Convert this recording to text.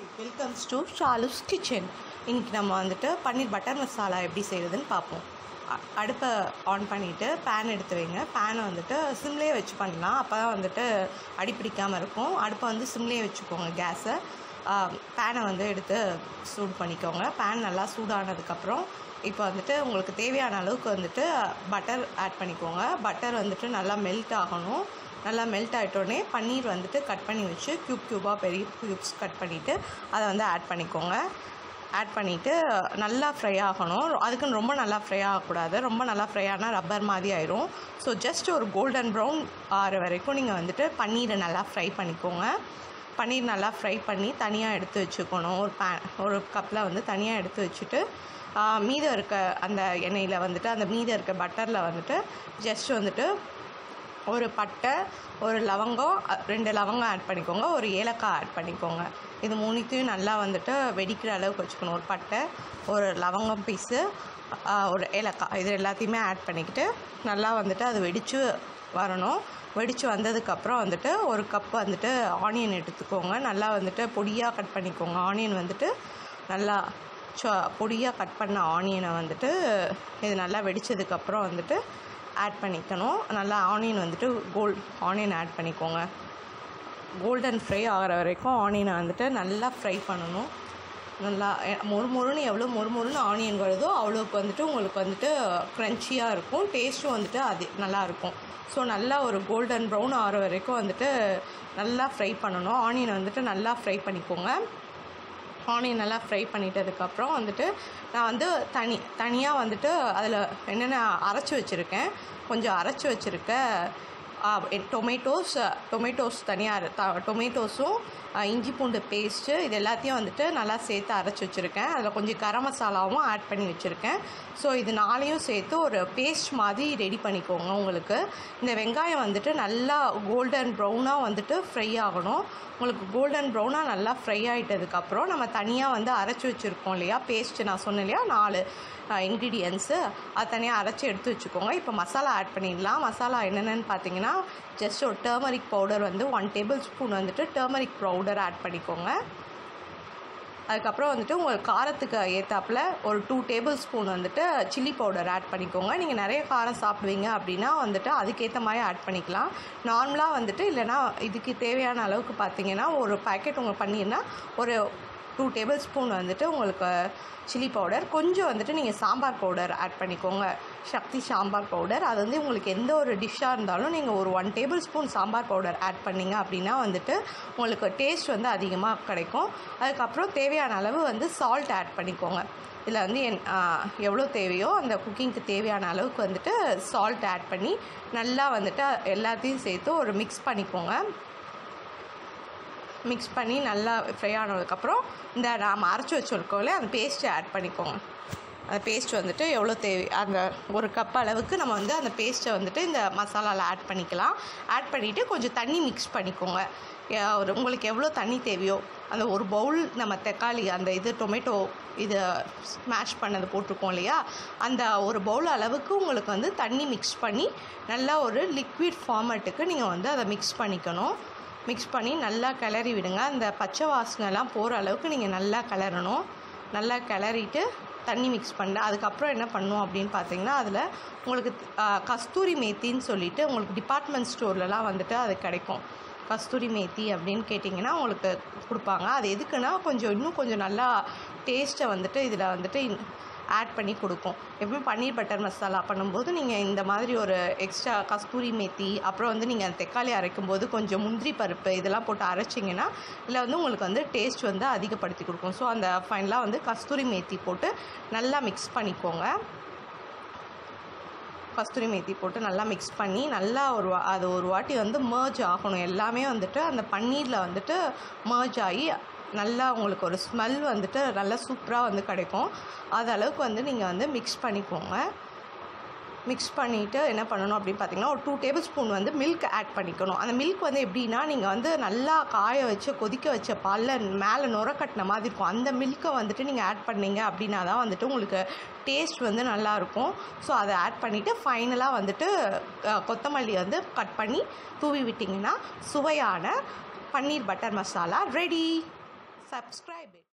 welcomes to Shalu's kitchen இன்னைக்கு நம்ம வந்துட்டு பன்னீர் பட்டர் மசாலா எப்படி செய்கிறதுன்னு பார்ப்போம் அ- அடுப்பை ஆன் பண்ணிவிட்டு பேன் எடுத்து வைங்க பேனை வந்துட்டு சிம்லேயே வச்சு பண்ணலாம் அப்போ தான் வந்துட்டு அடிப்பிடிக்காமல் இருக்கும் அடுப்பை வந்து சிம்லேயே வச்சுக்கோங்க கேஸை பேனை வந்து எடுத்து சூடு பண்ணிக்கோங்க பேன் நல்லா சூடானதுக்கப்புறம் இப்போ வந்துட்டு உங்களுக்கு தேவையான அளவுக்கு வந்துட்டு பட்டர் ஆட் பண்ணிக்கோங்க பட்டர் வந்துட்டு நல்லா மெல்ட் ஆகணும் நல்லா மெல்ட் ஆகிட்டோடனே பன்னீர் வந்துட்டு கட் பண்ணி வச்சு க்யூப் க்யூபாக பெரிய க்யூப்ஸ் கட் பண்ணிவிட்டு அதை வந்து ஆட் பண்ணிக்கோங்க ஆட் பண்ணிவிட்டு நல்லா ஃப்ரை ஆகணும் அதுக்குன்னு ரொம்ப நல்லா ஃப்ரை ஆகக்கூடாது ரொம்ப நல்லா ஃப்ரை ஆனால் ரப்பர் மாதிரி ஆயிரும் ஸோ ஜஸ்ட் ஒரு கோல்டன் ப்ரௌன் ஆகிற வரைக்கும் நீங்கள் வந்துட்டு பன்னீரை நல்லா ஃப்ரை பண்ணிக்கோங்க பன்னீர் நல்லா ஃப்ரை பண்ணி தனியாக எடுத்து வச்சுக்கணும் ஒரு பே ஒரு கப்பில் வந்து தனியாக எடுத்து வச்சுட்டு ஆ, மீதம் இருக்க அந்த எண்ணெயில் வந்துட்டு அந்த மீதம் இருக்க பட்டரில் வந்துட்டு ஜஸ்ட் வந்துட்டு ஒரு பட்டை ஒரு லவங்கம் அ, ரெண்டு லவங்கம் ஆட் பண்ணிக்கோங்க ஒரு ஏலக்காய் ஆட் பண்ணிக்கோங்க இது மூணுத்தையும் நல்லா வந்துட்டு வெடிக்கிற அளவுக்கு வச்சுக்கணும் ஒரு பட்டை ஒரு லவங்கம் பீஸு ஒரு ஏலக்காய் இது எல்லாத்தையுமே ஆட் பண்ணிக்கிட்டு நல்லா வந்துட்டு அது வெடித்து வரணும் வெடித்து வந்ததுக்கப்புறம் வந்துட்டு ஒரு கப் வந்துட்டு ஆனியன் எடுத்துக்கோங்க நல்லா வந்துட்டு பொடியாக கட் பண்ணிக்கோங்க ஆனியன் வந்துட்டு நல்லா சொ பொடியாக கட் பண்ண ஆனியனை வந்துட்டு இது நல்லா வெடித்ததுக்கப்புறம் வந்துட்டு ஆட் பண்ணிக்கணும் நல்லா ஆனியன் வந்துட்டு கோல்ட் ஆனியன் ஆட் பண்ணிக்கோங்க கோல்டன் ஃப்ரை ஆகிற வரைக்கும் ஆனியனை வந்துட்டு நல்லா ஃப்ரை பண்ணணும் நல்லா எ- மொறு மொறுன்னு எவ்வளோ மொறு மொறுன்னு ஆனியன் வருதோ அவ்வளோக்கு வந்துட்டு உங்களுக்கு வந்துட்டு க்ரன்ச்சியாக இருக்கும் டேஸ்ட்டும் வந்துட்டு அது நல்லாயிருக்கும் ஸோ நல்லா ஒரு கோல்டன் ப்ரௌன் ஆகிற வரைக்கும் வந்துட்டு நல்லா ஃப்ரை பண்ணணும் ஆனியனை வந்துட்டு நல்லா ஃப்ரை பண்ணிக்கோங்க ஆனியன் நல்லா ஃப்ரை பண்ணிட்டதுக்கப்புறம் வந்துட்டு நான் வந்து தனி தனியாக வந்துட்டு அதில் என்னென்ன அரைச்சி வச்சுருக்கேன் கொஞ்சம் அரைச்சி வச்சுருக்க டொமேட்டோஸ் டொமேட்டோஸ் தனியாக த டொமேட்டோஸும் இஞ்சி பூண்டு பேஸ்ட்டு இது எல்லாத்தையும் வந்துட்டு நல்லா சேர்த்து அரைச்சி வச்சுருக்கேன் அதில் கொஞ்சம் கரம் மசாலாவும் ஆட் பண்ணி வச்சுருக்கேன் ஸோ இது நாளையும் சேர்த்து ஒரு பேஸ்ட் மாதிரி ரெடி பண்ணிக்கோங்க உங்களுக்கு இந்த வெங்காயம் வந்துட்டு நல்லா கோல்டன் ப்ரௌனாக வந்துட்டு ஃப்ரை ஆகணும் உங்களுக்கு கோல்டன் ப்ரௌனாக நல்லா ஃப்ரை ஆகிட்டதுக்கப்புறம் நம்ம தனியாக வந்து அரைச்சி வச்சுருக்கோம் இல்லையா பேஸ்ட்டு நான் சொன்னேன் இல்லையா நாலு இன்க்ரீடியன்ஸு அது தனியாக அரைச்சி எடுத்து வச்சுக்கோங்க இப்போ மசாலா ஆட் பண்ணிடலாம் மசாலா என்னென்னு பார்த்தீங்கன்னா ஜஸ்ட் ஒரு டர்மரிக் பவுடர் வந்து ஒன் டேபிள் ஸ்பூன் வந்துட்டு டர்மரிக் பவுடர் ஆட் பண்ணிக்கோங்க அதுக்கப்புறம் வந்துட்டு உங்கள் காரத்துக்கு ஏற்றாப்புல ஒரு டூ டேபிள் ஸ்பூன் வந்துட்டு சில்லி பவுடர் ஆட் பண்ணிக்கோங்க நீங்கள் நிறைய காரம் சாப்பிடுவீங்க அப்படின்னா வந்துட்டு அதுக்கேற்ற மாதிரி ஆட் பண்ணிக்கலாம் நார்மலாக வந்துட்டு இல்லைனா இதுக்கு தேவையான அளவுக்கு பார்த்தீங்கன்னா ஒரு பாக்கெட் உங்கள் பண்ணிங்கன்னா ஒரு டூ டேபிள் ஸ்பூன் வந்துட்டு உங்களுக்கு சில்லி பவுடர் கொஞ்சம் வந்துட்டு நீங்கள் சாம்பார் பவுடர் ஆட் பண்ணிக்கோங்க சக்தி சாம்பார் பவுடர் அது வந்து உங்களுக்கு எந்த ஒரு டிஷ்ஷாக இருந்தாலும் நீங்கள் ஒரு one tablespoon sambar powder add பண்ணீங்க அப்படின்னா வந்துட்டு உங்களுக்கு டேஸ்ட் வந்து அதிகமாக கிடைக்கும் அதுக்கப்புறம் தேவையான அளவு வந்து சால்ட் ஆட் பண்ணிக்கோங்க இதில் வந்து என் ஆ, எவ்வளோ தேவையோ அந்த குக்கிங்க்கு தேவையான அளவுக்கு வந்துட்டு சால்ட் ஆட் பண்ணி நல்லா வந்துட்டு எல்லாத்தையும் சேர்த்து ஒரு மிக்ஸ் பண்ணிக்கோங்க மிக்ஸ் பண்ணி நல்லா ஃப்ரை ஆனதுக்கப்புறம் இந்த நாம் அரைச்சி வச்சுருக்கோம்ல அந்த பேஸ்ட்டை ஆட் பண்ணிக்கோங்க அந்த பேஸ்ட் வந்துட்டு எவ்வளோ தேவை அந்த ஒரு கப் அளவுக்கு நம்ம வந்து அந்த பேஸ்ட்டை வந்துட்டு இந்த மசாலாவில் ஆட் பண்ணிக்கலாம் ஆட் பண்ணிவிட்டு கொஞ்சம் தண்ணி மிக்ஸ் பண்ணிக்கோங்க எ- ஒரு உங்களுக்கு எவ்வளோ தண்ணி தேவையோ அந்த ஒரு பவுல் நம்ம தக்காளி அந்த இது டொமேட்டோ இது ஸ்மாஷ் பண்ணது போட்டிருக்கோம் இல்லையா அந்த ஒரு பவுல் அளவுக்கு உங்களுக்கு வந்து தண்ணி மிக்ஸ் பண்ணி நல்லா ஒரு லிக்விட் ஃபார்மேட்டுக்கு நீங்கள் வந்து அதை மிக்ஸ் பண்ணிக்கணும் மிக்ஸ் பண்ணி நல்லா கிளறி விடுங்க அந்த பச்சை வாசனைலாம் போகிற அளவுக்கு நீங்கள் நல்லா கிளறணும் நல்லா கிளறிட்டு தண்ணி மிக்ஸ் பண்ண அதுக்கப்புறம் என்ன பண்ணும் அப்படின்னு பார்த்தீங்கன்னா அதில் உங்களுக்கு ஆ, கஸ்தூரி மேத்தின்னு சொல்லிட்டு உங்களுக்கு டிபார்ட்மெண்ட் ஸ்டோர்லலாம் வந்துட்டு அது கிடைக்கும் கஸ்தூரி மேத்தி அப்படின்னு கேட்டிங்கன்னா உங்களுக்கு கொடுப்பாங்க அது எதுக்குன்னா கொஞ்சம் இன்னும் கொஞ்சம் நல்லா டேஸ்ட்டை வந்துட்டு இதில் வந்துட்டு ஆட் பண்ணி கொடுக்கும் எப்பவுமே பன்னீர் பட்டர் மசாலா பண்ணும்போது நீங்கள் இந்த மாதிரி ஒரு எக்ஸ்ட்ரா கஸ்தூரி மேத்தி அப்புறம் வந்து நீங்கள் தக்காளி அரைக்கும் போது கொஞ்சம் முந்திரி பருப்பு இதெல்லாம் போட்டு அரைச்சிங்கன்னா இல்லை வந்து உங்களுக்கு வந்து டேஸ்ட் வந்து அதிகப்படுத்தி கொடுக்கும் ஸோ அந்த ஃபைனலாக வந்து கஸ்தூரி மேத்தி போட்டு நல்லா மிக்ஸ் பண்ணிக்கோங்க கஸ்தூரி மேத்தி போட்டு நல்லா மிக்ஸ் பண்ணி நல்லா ஒரு வா- அது ஒரு வாட்டி வந்து merge ஆகணும் எல்லாமே வந்துட்டு அந்த பன்னீரில் வந்துட்டு merge ஆகி நல்லா உங்களுக்கு ஒரு ஸ்மெல் வந்துட்டு நல்லா சூப்பராக வந்து கிடைக்கும் அது அளவுக்கு வந்து நீங்கள் வந்து மிக்ஸ் பண்ணிக்கோங்க மிக்ஸ் பண்ணிவிட்டு என்ன பண்ணணும் அப்படின்னு பார்த்தீங்கன்னா ஒரு டூ டேபிள் ஸ்பூன் வந்து மில்க் ஆட் பண்ணிக்கணும் அந்த மில்க் வந்து எப்படின்னா நீங்கள் வந்து நல்லா காய வச்சு கொதிக்க வச்ச பாலில் மேலே நுர கட்டின மாதிரி இருக்கும் அந்த மில்க்கை வந்துட்டு நீங்கள் ஆட் பண்ணீங்க அப்படின்னா தான் வந்துட்டு உங்களுக்கு டேஸ்ட் வந்து நல்லாயிருக்கும் ஸோ அதை ஆட் பண்ணிவிட்டு ஃபைனலாக வந்துட்டு அஹ், கொத்தமல்லி வந்து கட் பண்ணி தூவி விட்டிங்கன்னா சுவையான paneer butter masala ready subscribe it